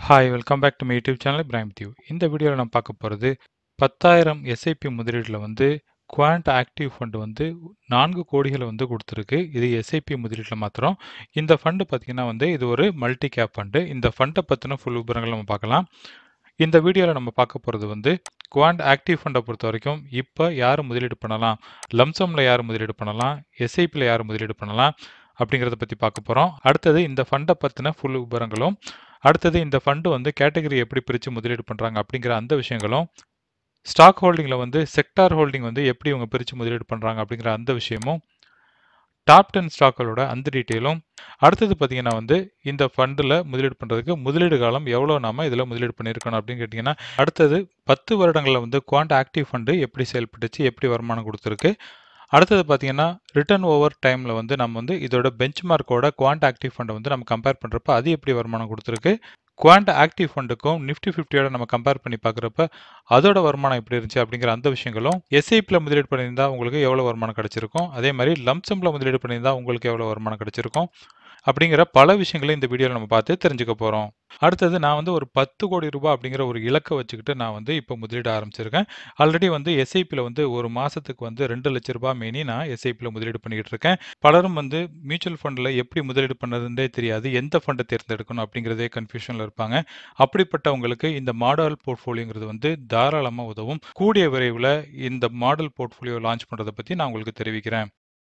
hi welcome back to my YouTube channel Ibrahim டியூ இந்த வீடியோவில் நம்ம பார்க்க போகிறது பத்தாயிரம் எஸ்ஐபி முதலீட்டில் வந்து குவாண்ட் ஆக்டிவ் ஃபண்டு வந்து நான்கு கோடிகளை வந்து கொடுத்துருக்கு இது எஸ்ஐபி முதலீட்டில் மாத்திரம் இந்த ஃபண்டு பார்த்தீங்கன்னா வந்து இது ஒரு மல்டி கேப் ஃபண்டு இந்த ஃபண்டை பற்றின ஃபுல் விவரங்கள் நம்ம பார்க்கலாம் இந்த வீடியோவில் நம்ம பார்க்க போகிறது வந்து குவாண்ட் ஆக்டிவ் ஃபண்டை பொறுத்த வரைக்கும் இப்போ யார் முதலீடு பண்ணலாம் லம்சமில் யார் முதலீடு பண்ணலாம் எஸ்ஐபியில் யார் முதலீடு பண்ணலாம் அப்படிங்கிறத பற்றி பார்க்க போகிறோம் அடுத்தது இந்த ஃபண்டை பற்றின ஃபுல் விவரங்களும் அடுத்தது இந்த ஃபண்டு வந்து கேட்டகரி எப்படி பிரித்து முதலீடு பண்ணுறாங்க அப்படிங்கிற அந்த விஷயங்களும் ஸ்டாக் ஹோல்டிங்கில் வந்து செக்டார் ஹோல்டிங் வந்து எப்படி இவங்க பிரித்து முதலீடு பண்ணுறாங்க அப்படிங்கிற அந்த விஷயமும் டாப் டென் ஸ்டாக்களோட அந்த டீட்டெயிலும் அடுத்தது பார்த்தீங்கன்னா வந்து இந்த ஃபண்டில் முதலீடு பண்ணுறதுக்கு முதலீடு காலம் எவ்வளோ நாம இதில் முதலீடு பண்ணியிருக்கணும் அப்படின்னு கேட்டிங்கன்னா அடுத்தது பத்து வருடங்களில் வந்து குவாண்ட் ஆக்டிவ் ஃபண்டு எப்படி செயல்பட்டுச்சு எப்படி வருமானம் கொடுத்துருக்கு அடுத்தது பார்த்தீங்கன்னா ரிட்டர்ன் ஓவர் டைமில் வந்து நம்ம வந்து இதோட பெஞ்ச் மார்க்கோட குவாண்ட் ஆக்டிவ் ஃபண்டை வந்து நம்ம கம்பேர் பண்ணுறப்ப அது எப்படி வருமானம் கொடுத்துருக்கு குவாண்ட் ஆக்டிவ் ஃபண்டுக்கும் நிஃப்டி ஃபிஃப்டியோட நம்ம கம்பேர் பண்ணி பார்க்குறப்ப அதோட வருமானம் எப்படி இருந்துச்சு அப்படிங்கிற அந்த விஷயங்களும் எஸ்ஐபியில் முதலீடு பண்ணியிருந்தா உங்களுக்கு எவ்வளோ வருமானம் கிடைச்சிருக்கும் அதே மாதிரி லம்சமில் முதலீடு பண்ணியிருந்தா உங்களுக்கு எவ்வளோ வருமானம் கிடைச்சிருக்கும் அப்படிங்கிற பல விஷயங்களை இந்த வீடியோவில் நம்ம பார்த்து தெரிஞ்சுக்க போகிறோம் அடுத்தது நான் வந்து ஒரு பத்து கோடி ரூபாய் அப்படிங்கிற ஒரு இலக்கை வச்சுக்கிட்டு நான் வந்து இப்போ முதலீடு ஆரம்பிச்சிருக்கேன் ஆல்ரெடி வந்து எஸ்ஐபியில் வந்து ஒரு மாதத்துக்கு வந்து ரெண்டு லட்ச ரூபாய் மேனி நான் எஸ்ஐபியில் முதலீடு பண்ணிக்கிட்டு இருக்கேன் பலரும் வந்து மியூச்சுவல் ஃபண்டில் எப்படி முதலீடு பண்ணதுன்றே தெரியாது எந்த ஃபண்டை தேர்ந்தெடுக்கணும் அப்படிங்கிறதே கன்ஃபியூஷனில் இருப்பாங்க அப்படிப்பட்டவங்களுக்கு இந்த மாடல் போர்ட்ஃபோலியோங்கிறது வந்து தாராளமாக உதவும் கூடிய விரைவில் இந்த மாடல் போர்ட்ஃபோலியோ லான்ச் பண்ணுறதை பற்றி நான் உங்களுக்கு தெரிவிக்கிறேன்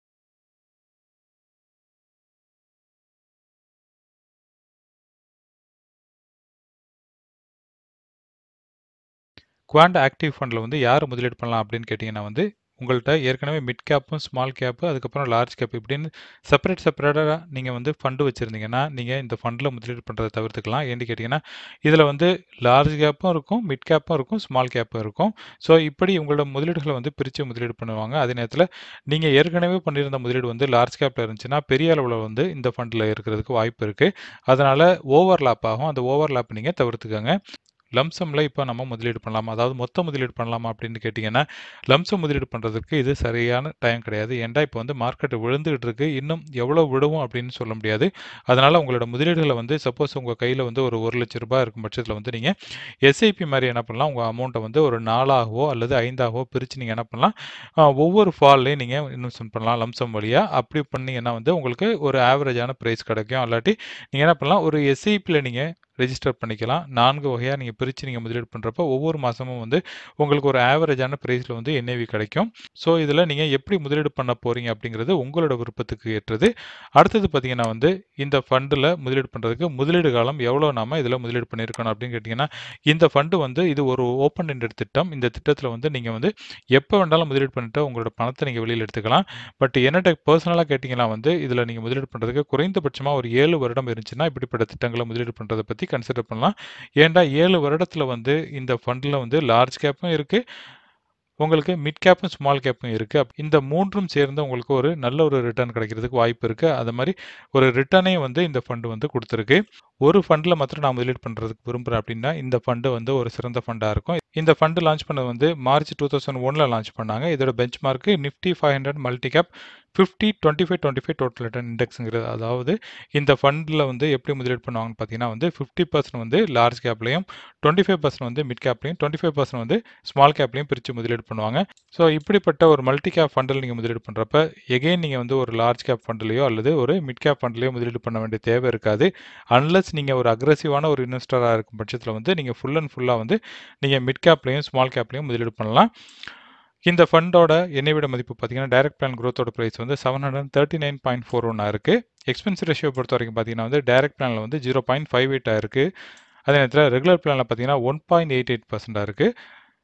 குவாண்ட் ஆக்டிவ் ஃபண்டில் வந்து யார் முதலீடு பண்ணலாம் அப்படின்னு கேட்டிங்கன்னா வந்து உங்கள்கிட்ட ஏற்கனவே மிட் கேப்பும் ஸ்மால் கேப்பு அதுக்கப்புறம் லார்ஜ் கேப் இப்படின்னு செப்பரேட் செப்பரேட்டாக நீங்கள் வந்து ஃபண்டு வச்சுருந்தீங்கன்னா நீங்கள் இந்த ஃபண்டில் முதலீடு பண்ணுறதை தவிர்த்துக்கலாம் ஏன்னு கேட்டிங்கன்னா இதில் வந்து லார்ஜ் கேப்பும் இருக்கும் மிட் கேப்பும் இருக்கும் ஸ்மால் கேப்பும் இருக்கும் ஸோ இப்படி உங்களோட முதலீடுகளை வந்து பிரித்து முதலீடு பண்ணுவாங்க அதே நேரத்தில் நீங்கள் ஏற்கனவே பண்ணியிருந்த முதலீடு வந்து லார்ஜ் கேப்பில் இருந்துச்சுன்னா பெரிய அளவில் வந்து இந்த ஃபண்டில் இருக்கிறதுக்கு வாய்ப்பு இருக்குது அதனால் ஓவர்லாப் ஆகும் அந்த ஓவர்லாப் நீங்கள் தவிர்த்துக்கோங்க லம்சமில் இப்போ நம்ம முதலீடு பண்ணலாமா அதாவது மொத்த முதலீடு பண்ணலாமா அப்படின்னு கேட்டிங்கன்னா லம்சம் முதலீடு பண்ணுறதுக்கு இது சரியான டைம் கிடையாது ஏன்டா இப்போ வந்து மார்க்கெட் விழுந்துகிட்டு இருக்கு இன்னும் எவ்வளோ விடுவோம் அப்படின்னு சொல்ல முடியாது அதனால் உங்களோட முதலீடுகளை வந்து சப்போஸ் உங்கள் கையில் வந்து ஒரு ஒரு லட்ச ரூபாய் இருக்கும் பட்சத்தில் வந்து நீங்கள் எஸ்ஐபி மாதிரி என்ன பண்ணலாம் உங்கள் அமௌண்ட்டை வந்து ஒரு நாலாகவோ அல்லது ஐந்தாகவோ பிரித்து நீங்கள் என்ன பண்ணலாம் ஒவ்வொரு ஃபால்லையும் நீங்கள் இன்வெஸ்ட்மெண்ட் பண்ணலாம் லம்சம் வழியாக அப்படி பண்ணிங்கன்னா வந்து உங்களுக்கு ஒரு ஆவரேஜான ப்ரைஸ் கிடைக்கும் அல்லாட்டி நீங்கள் என்ன பண்ணலாம் ஒரு எஸ்ஐபியில் நீங்கள் ரெஜிஸ்டர் பண்ணிக்கலாம் நான்கு வகையாக நீங்கள் பிரித்து நீங்கள் முதலீடு பண்ணுறப்ப ஒவ்வொரு மாதமும் வந்து உங்களுக்கு ஒரு ஆவரேஜான ப்ரைஸில் வந்து என்ஏவி கிடைக்கும் ஸோ இதில் நீங்கள் எப்படி முதலீடு பண்ண போகிறீங்க அப்படிங்கிறது உங்களோட விருப்பத்துக்கு ஏற்றது அடுத்தது பார்த்தீங்கன்னா வந்து இந்த ஃபண்டில் முதலீடு பண்ணுறதுக்கு முதலீடு காலம் எவ்வளோ நாம இதில் முதலீடு பண்ணியிருக்கணும் அப்படின்னு கேட்டிங்கன்னா இந்த ஃபண்டு வந்து இது ஒரு ஓப்பன் எண்டட் திட்டம் இந்த திட்டத்தில் வந்து நீங்கள் வந்து எப்போ வேண்டாலும் முதலீடு பண்ணிட்டு உங்களோட பணத்தை நீங்கள் வெளியில் எடுத்துக்கலாம் பட் என்னட்ட பர்சனலாக கேட்டிங்கன்னா வந்து இதில் நீங்கள் முதலீடு பண்ணுறதுக்கு குறைந்தபட்சமாக ஒரு ஏழு வருடம் இருந்துச்சுன்னா இப்படிப்பட்ட திட்டங்களை முதலீடு பண்ணுறதை பற்றி பற்றி கன்சிடர் பண்ணலாம் ஏன்டா ஏழு வருடத்தில் வந்து இந்த ஃபண்டில் வந்து லார்ஜ் கேப்பும் இருக்குது உங்களுக்கு மிட் கேப்பும் ஸ்மால் கேப்பும் இருக்குது இந்த மூன்றும் சேர்ந்து உங்களுக்கு ஒரு நல்ல ஒரு ரிட்டர்ன் கிடைக்கிறதுக்கு வாய்ப்பு இருக்குது அது மாதிரி ஒரு ரிட்டர்னையும் வந்து இந்த ஃபண்டு வந்து கொடுத்துருக்கு ஒரு ஃபண்டில் மாத்திரம் நான் முதலீடு பண்ணுறதுக்கு விரும்புகிறேன் அப்படின்னா இந்த ஃபண்டு வந்து ஒரு சிறந்த ஃபண்டாக இருக்கும் இந்த ஃபண்டு லான்ச் பண்ணது வந்து மார்ச் டூ தௌசண்ட் ஒனில் லான்ச் பண்ணாங்க இதோட benchmark Nifty five hundred multi cap fifty twenty five twenty five total return இண்டெக்ஸுங்கிறது அதாவது இந்த ஃபண்டில் வந்து எப்படி முதலீடு பண்ணுவாங்கன்னு பார்த்தீங்கன்னா வந்து ஃபிஃப்டி பர்சன்ட் வந்து லார்ஜ் கேப்லையும் டுவெண்ட்டி ஃபைவ் பர்சன்ட் வந்து மிட் கேப்லையும் டுவெண்ட்டி ஃபைவ் பர்சன்ட் வந்து ஸ்மால் கேப்லையும் பிரித்து முதலீடு பண்ணுவாங்க ஸோ இப்படிப்பட்ட ஒரு மல்டி கேப் ஃபண்டில் நீங்கள் முதலீடு பண்ணுறப்ப எகெயின் நீங்கள் வந்து ஒரு லார்ஜ் கேப் ஃபண்ட்லையோ அல்லது ஒரு மிட் கேப் ஃபண்ட்லையோ முதலீடு பண்ண வேண்டிய தேவை இருக்காது அன்லஸ் நீங்கள் ஒரு அக்ரெசிவான ஒரு இன்வெஸ்டராக இருக்கும் பட்சத்தில் வந்து நீங்கள் ஃபுல் அண்ட் ஃபுல்லாக வந்து நீங்கள் மிட் கேப்லையும் ஸ்மால் கேப்லையும் முதலீடு பண்ணலாம் இந்த ஃபண்டோட எண்ணெய் மதிப்பு பார்த்தீங்கன்னா டைரக்ட் பிளான் க்ரோத்தோட ப்ரைஸ் வந்து seven hundred thirty nine point four ஒன்னாக இருக்குது எக்ஸ்பென்ஸ் ரேஷியோ பொறுத்த வரைக்கும் பார்த்தீங்கன்னா வந்து டைரக்ட் பிளானில் வந்து ஜீரோ பாயிண்ட் ஃபைவ் எயிட்டாக இருக்குது அதே நேரத்தில் ரெகுலர் பிளானில் பார்த்தீங்கன்னா ஒன் பாயிண்ட் எயிட் எயிட் பர்சென்டாக இருக்குது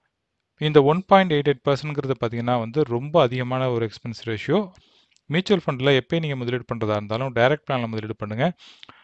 இந்த ஒன் பாயிண்ட் எயிட் எயிட் பர்சன்ட்ங்கிறது பார்த்தீங்கன்னா வந்து ரொம்ப அதிகமான ஒரு எக்ஸ்பென்ஸ் ரேஷியோ மியூச்சுவல் ஃபண்டில் எப்போயும் நீங்கள் முதலீடு பண்ணுறதா இருந்தாலும் டைரக்ட் பிளானில் முதலீடு பண்ணுங்கள்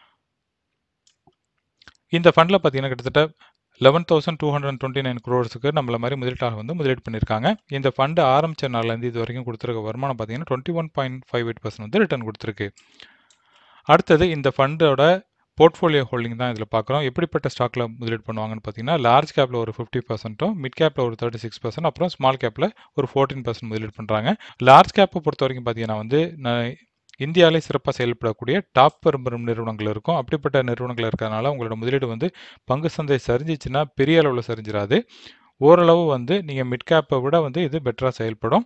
இந்த ஃபண்டில் பார்த்தீங்கன்னா கிட்டத்தட்ட eleven thousand two hundred twenty nine க்ரோர்ஸுக்கு நம்மள மாதிரி முதலீட்டாளர் வந்து முதலீடு பண்ணியிருக்காங்க இந்த ஃபண்டு ஆரம்பித்த நாள்லேருந்து இது வரைக்கும் கொடுத்துருக்க வருமானம் பார்த்தீங்கன்னா twenty one point five eight percent வந்து ரிட்டர்ன் கொடுத்துருக்கு அடுத்தது இந்த ஃபண்டோட போர்ட்ஃபோலியோ ஹோல்டிங் தான் இதில் பார்க்குறோம் எப்படிப்பட்ட ஸ்டாக்கில் முதலீடு பண்ணுவாங்கன்னு பார்த்தீங்கன்னா லார்ஜ் கேப்பில் ஒரு ஃபிஃப்டி பர்சன்ட்டும் மிட் கேப்பில் ஒரு தேர்ட்டி சிக்ஸ் பர்சன்ட் அப்புறம் ஸ்மால் கேப்பில் ஒரு ஃபோர்டீன் பர்சன்ட் முதலீடு பண்ணுறாங்க லார்ஜ் கேப்பை பொறுத்த வரைக்கும் பார்த்தீங்கன்னா வந்து இந்தியாவிலே சிறப்பாக செயல்படக்கூடிய டாப் பெரும் நிறுவனங்கள் இருக்கும் அப்படிப்பட்ட நிறுவனங்கள் இருக்கிறதுனால உங்களோட முதலீடு வந்து பங்கு சந்தை சரிஞ்சிச்சுன்னா பெரிய அளவில் சரிஞ்சிடாது ஓரளவு வந்து நீங்கள் மிட் கேப்பை விட வந்து இது பெட்டராக செயல்படும்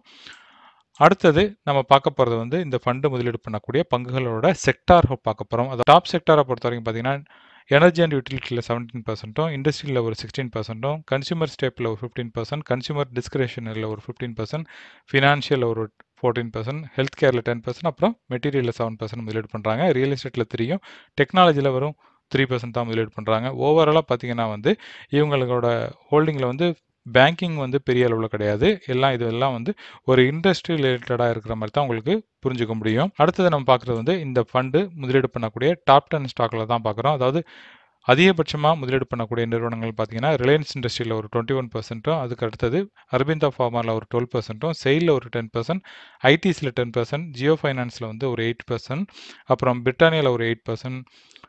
அடுத்தது நம்ம பார்க்க போகிறது வந்து இந்த ஃபண்டு முதலீடு பண்ணக்கூடிய பங்குகளோட செக்டார் பார்க்க போகிறோம் அது டாப் செக்டாரை பொறுத்த வரைக்கும் பார்த்தீங்கன்னா எனர்ஜி அண்ட் யூட்டிலிட்டியில் செவன்டீன் பர்சன்ட்டும் இண்டஸ்ட்ரியில் ஒரு சிக்ஸ்டீன் பர்சன்ட்டும் கன்சூமர் ஸ்டேப்பில் ஒரு ஃபிஃப்டீன் பர்சன்ட் கன்சூமர் டிஸ்கிரேஷனில் ஒரு ஃபிஃப்டீன் பர்சன்ட் ஃபினான்ஷியல் ஒரு ஃபோர்டீன் பர்சன்ட் ஹெல்த் கேரில் டென் பர்சன்ட் அப்புறம் மெட்டீரியலில் செவன் பர்சன்ட் முதலீடு பண்ணுறாங்க ரியல் எஸ்டேட்டில் த்ரீயும் டெக்னாலஜியில் வரும் த்ரீ பர்சன்ட் தான் முதலீடு பண்ணுறாங்க ஓவராலாக பார்த்தீங்கன்னா வந்து இவங்களோட ஹோல்டிங்கில் வந்து பேங்கிங் வந்து பெரிய அளவில் கிடையாது எல்லாம் இது எல்லாம் வந்து ஒரு இண்டஸ்ட்ரி ரிலேட்டடாக இருக்கிற மாதிரி தான் உங்களுக்கு புரிஞ்சுக்க முடியும் அடுத்தது நம்ம பார்க்குறது வந்து இந்த ஃபண்டு முதலீடு பண்ணக்கூடிய டாப் டென் ஸ்டாக்கில் தான் பார்க்குறோம் அதாவது அதிகபட்சமாக முதலீடு பண்ணக்கூடிய நிறுவனங்கள் பார்த்தீங்கன்னா ரிலையன்ஸ் இண்டஸ்ட்ரியில் ஒரு டுவெண்ட்டி ஒன் பர்சன்ட்டும் அதுக்கு அடுத்தது அரபிந்தா ஃபார்மாவில் ஒரு டுவெல் பர்சன்ட்டும் செயிலில் ஒரு டென் பர்சன்ட் ஐடிஸில் டென் பர்சன்ட் ஜியோ ஃபைனான்ஸில் வந்து ஒரு எயிட் பர்சன்ட் அப்புறம் பிரிட்டானியாவில் ஒரு எயிட் பர்சன்ட்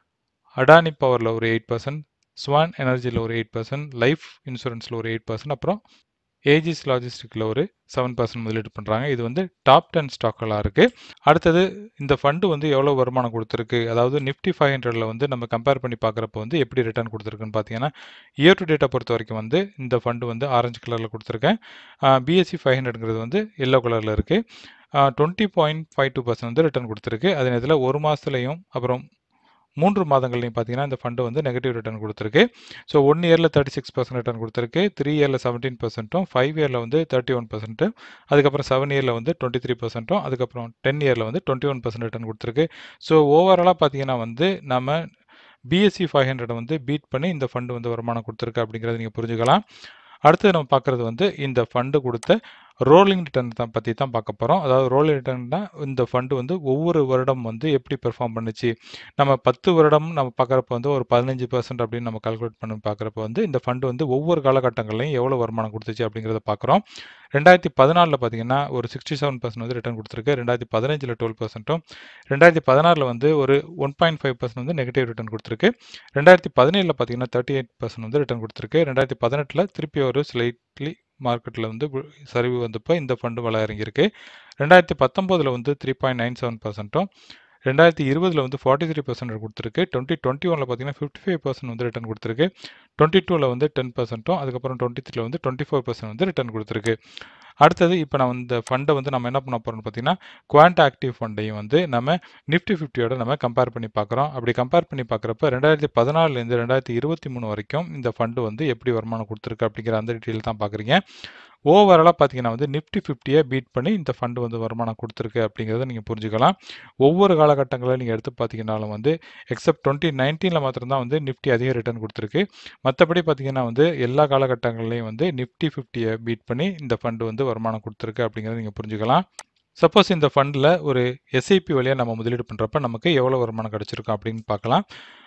அடானி பவரில் ஒரு எயிட் பர்சன்ட் ஸ்வான் எனர்ஜியில் ஒரு எயிட் பர்சன்ட் லைஃப் இன்சூரன்ஸில் ஒரு எயிட் பர்சன்ட் அப்புறம் ஏஜிஸ் லாஜிஸ்டிக்கில் ஒரு செவன் பர்சன்ட் முதலீடு பண்ணுறாங்க இது வந்து டாப் டென் ஸ்டாக்கெல்லாம் இருக்குது அடுத்தது இந்த ஃபண்டு வந்து எவ்வளோ வருமானம் கொடுத்துருக்கு அதாவது நிஃப்டி ஃபைவ் ஹண்ட்ரடில் வந்து நம்ம கம்பேர் பண்ணி பார்க்குறப்ப வந்து எப்படி ரிட்டர்ன் கொடுத்துருக்குன்னு பார்த்தீங்கன்னா இயர் டு டேட்டை பொறுத்த வரைக்கும் வந்து இந்த ஃபண்டு வந்து ஆரஞ்சு கலரில் கொடுத்துருக்கேன் பிஎஸ்சி ஃபைவ் ஹண்ட்ரட்ங்கிறது வந்து எல்லோ கலரில் இருக்குது twenty point five two percent வந்து ரிட்டர்ன் கொடுத்துருக்கு அதே நேரத்தில் ஒரு மாதத்துலையும் அப்புறம் மூன்று மாதங்கள்லையும் பார்த்தீங்கன்னா இந்த ஃபண்டு வந்து நெகட்டிவ் ரிட்டர்ன் கொடுத்துருக்கு ஸோ ஒன் இயரில் தேர்ட்டி சிக்ஸ் பர்சன்ட் ரிட்டர்ன் கொடுத்துருக்கு த்ரீ இயரில் செவன்டீன் பர்சன்ட்டும் ஃபைவ் இயரில் வந்து தேர்ட்டி ஒன் பர்சன்ட்டு அதுக்கப்புறம் செவன் இயரில் வந்து டுவெண்ட்டி த்ரீ பர்சன்ட்டும் அதுக்கப்புறம் டென் இயரில் வந்து டுவெண்ட்டி ஒன் பர்சன்ட் ரிட்டர்ன் கொடுத்துருக்கு ஸோ ஓவராலாக பார்த்தீங்கன்னா வந்து நம்ம பிஎஸ்சி ஃபைவ் ஹண்ட்ரட் வந்து பீட் பண்ணி இந்த ஃபண்டு வந்து வருமானம் கொடுத்துருக்கு அப்படிங்கிறத நீங்கள் புரிஞ்சுக்கலாம் அடுத்து நம்ம பார்க்குறது வந்து இந்த ஃபண்டு கொடுத்த ரோலிங் ரிட்டர்ன் தான் பற்றி தான் பார்க்க போகிறோம் அதாவது ரோலிங் ரிட்டர்ன்னா இந்த ஃபண்டு வந்து ஒவ்வொரு வருடம் வந்து எப்படி பெர்ஃபார்ம் பண்ணுச்சு நம்ம பத்து வருடம் நம்ம பார்க்குறப்ப வந்து ஒரு பதினஞ்சு பர்சன்ட் அப்படின்னு நம்ம கால்குலேட் பண்ணி பார்க்குறப்ப வந்து இந்த ஃபண்டு வந்து ஒவ்வொரு காலகட்டங்களையும் எவ்வளோ வருமானம் கொடுத்துச்சு அப்படிங்கிறத பார்க்குறோம் ரெண்டாயிரத்தி பதினாலில் பார்த்தீங்கன்னா ஒரு சிக்ஸ்டி செவன் பர்சன்ட் வந்து ரிட்டர்ன் கொடுத்துருக்கு ரெண்டாயிரத்தி பதினஞ்சில் டுவெல் பர்சன்ட்டும் ரெண்டாயிரத்தி பதினாறில் வந்து ஒரு ஒன் பாயிண்ட் ஃபைவ் பர்சன்ட் வந்து நெகட்டிவ் ரிட்டர்ன் கொடுத்துருக்கு ரெண்டாயிரத்தி பதினேழில் பார்த்தீங்கன்னா தேர்ட்டி எயிட் பர்சன்ட் வந்து ரிட்டர்ன் கொடுத்துருக்கு ரெண்டாயிரத்தி பதினெட்டில் திருப்பி ஒரு ஸ்லைட்லி மார்க்கெட்டில் வந்து சரிவு வந்தப்போ இந்த ஃபண்டு வள இறங்கியிருக்கு ரெண்டாயிரத்தி பத்தொம்போதில் வந்து த்ரீ பாயிண்ட் நைன் செவன் பர்சன்ட்டும் ரெண்டாயிரத்தி இருபதில் வந்து ஃபார்ட்டி த்ரீ பர்சன்ட் கொடுத்துருக்கு டுவெண்ட்டி டுவெண்ட்டி ஒனில் பார்த்தீங்கன்னா ஃபிஃப்டி ஃபைவ் பர்சன்ட் வந்து ரிட்டர்ன் கொடுத்துருக்கு டுவெண்ட்டி டூவில் வந்து டென் பர்சன்ட்டும் அதுக்கப்புறம் டுவெண்ட்டி த்ரீல வந்து டுவெண்ட்டி ஃபோர் பர்சன்ட் வந்து ரிட்டர்ன் கொடுத்துருக்கு அடுத்தது இப்போ நம்ம இந்த ஃபண்டை வந்து நம்ம என்ன பண்ண போகிறோம்னு பார்த்தீங்கன்னா குவாண்ட் ஆக்டிவ் ஃபண்டையும் வந்து நம்ம நிஃப்டி ஃபிஃப்டியோட நம்ம கம்பேர் பண்ணி பார்க்குறோம் அப்படி கம்பேர் பண்ணி பார்க்குறப்ப ரெண்டாயிரத்தி பதினாலுலேருந்து ரெண்டாயிரத்தி இருபத்தி மூணு வரைக்கும் இந்த ஃபண்டு வந்து எப்படி வருமானம் கொடுத்துருக்கு அப்படிங்கிற அந்த டீட்டெயில் தான் பார்க்குறீங்க ஓவராலாக பார்த்தீங்கன்னா வந்து நிஃப்டி ஃபிஃப்டியை பீட் பண்ணி இந்த ஃபண்டு வந்து வருமானம் கொடுத்துருக்கு அப்படிங்கிறத நீங்கள் புரிஞ்சுக்கலாம் ஒவ்வொரு காலகட்டங்களில் நீங்கள் எடுத்து பார்த்தீங்கன்னாலும் வந்து எக்ஸப்ட் டுவெண்ட்டி நைன்டீனில் மாத்திரம்தான் வந்து நிஃப்டி அதிக ரிட்டர்ன் கொடுத்துருக்கு மற்றபடி பார்த்தீங்கன்னா வந்து எல்லா காலகட்டங்கள்லையும் வந்து நிஃப்டி ஃபிஃப்டியை பீட் பண்ணி இந்த ஃபண்டு வந்து வருமானம் கொடுத்துருக்கு அப்படிங்கிறத நீங்கள் புரிஞ்சுக்கலாம் சப்போஸ் இந்த ஃபண்டில் ஒரு எஸ்ஐபி வழியாக நம்ம முதலீடு பண்ணுறப்ப நமக்கு எவ்வளோ வருமானம் கிடச்சிருக்கும் அப்படின்னு பார்க்கலாம்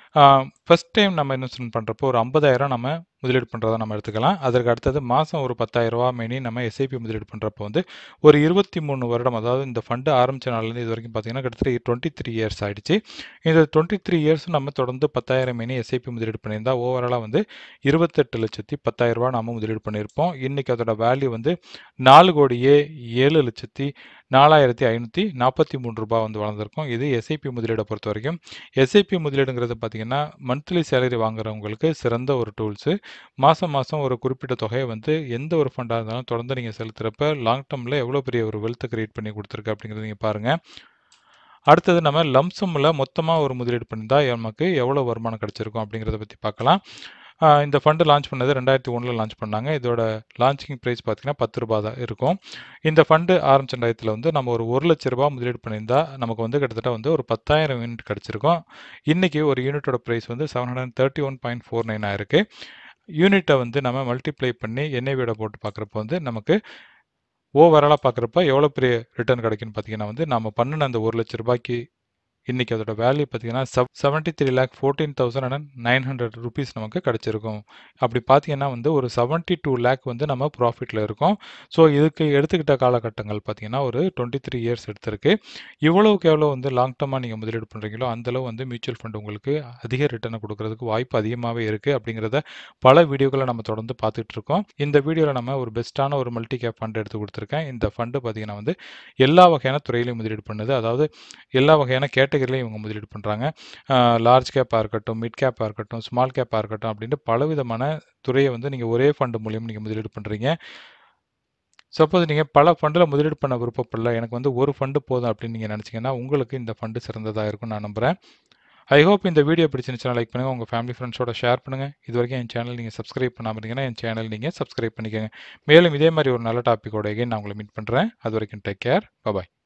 ஃபஸ்ட் டைம் நம்ம இன்வெஸ்ட்மெண்ட் பண்ணுறப்போ ஒரு ஐம்பதாயிரம் நம்ம முதலீடு பண்ணுறதா நம்ம எடுத்துக்கலாம் அதற்கு அடுத்தது மாதம் ஒரு பத்தாயிரரூவா மெனி நம்ம எஸ்ஐபி முதலீடு பண்ணுறப்போ வந்து ஒரு இருபத்தி மூணு வருடம் அதாவது இந்த ஃபண்டு ஆரம்பித்த நாள்லேருந்து இது வரைக்கும் பார்த்தீங்கன்னா கிட்டத்தட்ட டுவெண்ட்டி த்ரீ இயர்ஸ் ஆகிடுச்சு இந்த டுவெண்ட்டி த்ரீ இயர்ஸ் நம்ம தொடர்ந்து பத்தாயிரம் மெனி எஸ்ஐபி முதலீடு பண்ணியிருந்தால் ஓவராலாக வந்து இருபத்தெட்டு லட்சத்தி பத்தாயிரரூபா நம்ம முதலீடு பண்ணியிருப்போம் இன்றைக்கி அதோட வேல்யூ வந்து நாலு கோடியே ஏழு லட்சத்தி நாலாயிரத்தி ஐநூற்றி நாற்பத்தி மூணு ரூபா வந்து வளர்ந்துருக்கும் இது எஸ்ஐபி முதலீடை பொறுத்த வரைக்கும் எஸ்ஐபி முதலீடுங்கிறது பார்த்தீங்கன்னா மந்த்லி சேலரி வாங்குறவங்களுக்கு சிறந்த ஒரு டூல்ஸு மாதம் மாதம் ஒரு குறிப்பிட்ட தொகையை வந்து எந்த ஒரு ஃபண்டாக இருந்தாலும் தொடர்ந்து நீங்கள் செலுத்துகிறப்ப லாங் டேர்மில் எவ்வளோ பெரிய ஒரு வெல்த்தை கிரியேட் பண்ணி கொடுத்துருக்கு அப்படிங்கிறத நீங்கள் பாருங்கள் அடுத்தது நம்ம லம்சம்மில் மொத்தமாக ஒரு முதலீடு பண்ணியிருந்தால் நமக்கு எவ்வளோ வருமானம் கிடச்சிருக்கும் அப்படிங்கிறத பற்றி பார்க்கலாம் இந்த ஃபண்டு லான்ச் பண்ணது ரெண்டாயிரத்தி ஒன்றில் லான்ச் பண்ணாங்க இதோட லான்ச்சிங் ப்ரைஸ் பார்த்தீங்கன்னா பத்து ரூபா தான் இருக்கும் இந்த ஃபண்டு ஆரம்பிச்ச ரெண்டாயிரத்தில் வந்து நம்ம ஒரு ஒரு லட்ச ரூபா முதலீடு பண்ணியிருந்தா நமக்கு வந்து கிட்டத்தட்ட வந்து ஒரு பத்தாயிரம் யூனிட் கிடச்சிருக்கும் இன்றைக்கி ஒரு யூனிட்டோட ப்ரைஸ் வந்து seven hundred thirty one point four nine ஆயிருக்கு யூனிட்டை வந்து நம்ம மல்டிப்ளை பண்ணி என்ஐவியோட போட்டு பார்க்குறப்ப வந்து நமக்கு ஓவராலாக பார்க்குறப்ப எவ்வளோ பெரிய ரிட்டர்ன் கிடைக்குன்னு பார்த்தீங்கன்னா வந்து நம்ம பண்ணின அந்த ஒரு லட்ச ரூபாய்க்கு இன்னைக்கு அதோட வேல்யூ பார்த்தீங்கன்னா செவ் seventy three lakh fourteen thousand and nine hundred rupees நமக்கு கிடச்சிருக்கும் அப்படி பார்த்தீங்கன்னா வந்து ஒரு செவன்ட்டி டூ லேக் வந்து நம்ம ப்ராஃபிட்டில் இருக்கோம் ஸோ இதுக்கு எடுத்துக்கிட்ட காலகட்டங்கள் பார்த்தீங்கன்னா ஒரு டுவெண்ட்டி த்ரீ இயர்ஸ் எடுத்திருக்கு இவ்வளவுக்கு எவ்வளோ வந்து லாங் டர்மாக நீங்கள் முதலீடு பண்ணுறீங்களோ அந்தளவு வந்து மியூச்சுவல் ஃபண்ட் உங்களுக்கு அதிக ரிட்டர்னை கொடுக்கறதுக்கு வாய்ப்பு அதிகமாகவே இருக்குது அப்படிங்கிறத பல வீடியோக்களை நம்ம தொடர்ந்து பார்த்துட்டு இருக்கோம் இந்த வீடியோவில் நம்ம ஒரு பெஸ்ட்டான ஒரு மல்டி கேப் ஃபண்ட் எடுத்து கொடுத்துருக்கேன் இந்த ஃபண்டு பார்த்தீங்கன்னா வந்து எல்லா வகையான துறையிலையும் முதலீடு பண்ணுது அதாவது எல்லா வகையான கேட்டகரிலையும் இவங்க முதலீடு பண்ணுறாங்க லார்ஜ் கேப்பாக இருக்கட்டும் மிட் கேப்பாக இருக்கட்டும் ஸ்மால் கேப்பாக இருக்கட்டும் அப்படின்ட்டு பலவிதமான துறையை வந்து நீங்கள் ஒரே ஃபண்டு மூலியம் நீங்கள் முதலீடு பண்ணுறீங்க சப்போஸ் நீங்கள் பல ஃபண்டில் முதலீடு பண்ண விருப்பப்படல எனக்கு வந்து ஒரு ஃபண்டு போதும் அப்படின்னு நீங்கள் நினச்சிங்கன்னா உங்களுக்கு இந்த ஃபண்டு சிறந்ததாக இருக்கும்னு நான் நம்புகிறேன் ஐ ஹோப் இந்த வீடியோ பிடிச்சிருந்துச்சுன்னா லைக் பண்ணுங்கள் உங்கள் ஃபேமிலி ஃப்ரெண்ட்ஸோட ஷேர் பண்ணுங்கள் இது வரைக்கும் என் சேனல் நீங்கள் சப்ஸ்கிரைப் பண்ணாமல் இருந்தீங்கன்னா என் சேனல் நீங்கள் சப்ஸ்கிரைப் பண்ணிக்கோங்க மேலும் இதே மாதிரி ஒரு நல்ல டாப்பிக்கோட எகைன் நான் உங்களை மீட் பண்ணுறேன் அது வரைக்கும் டேக் கேர் பாய்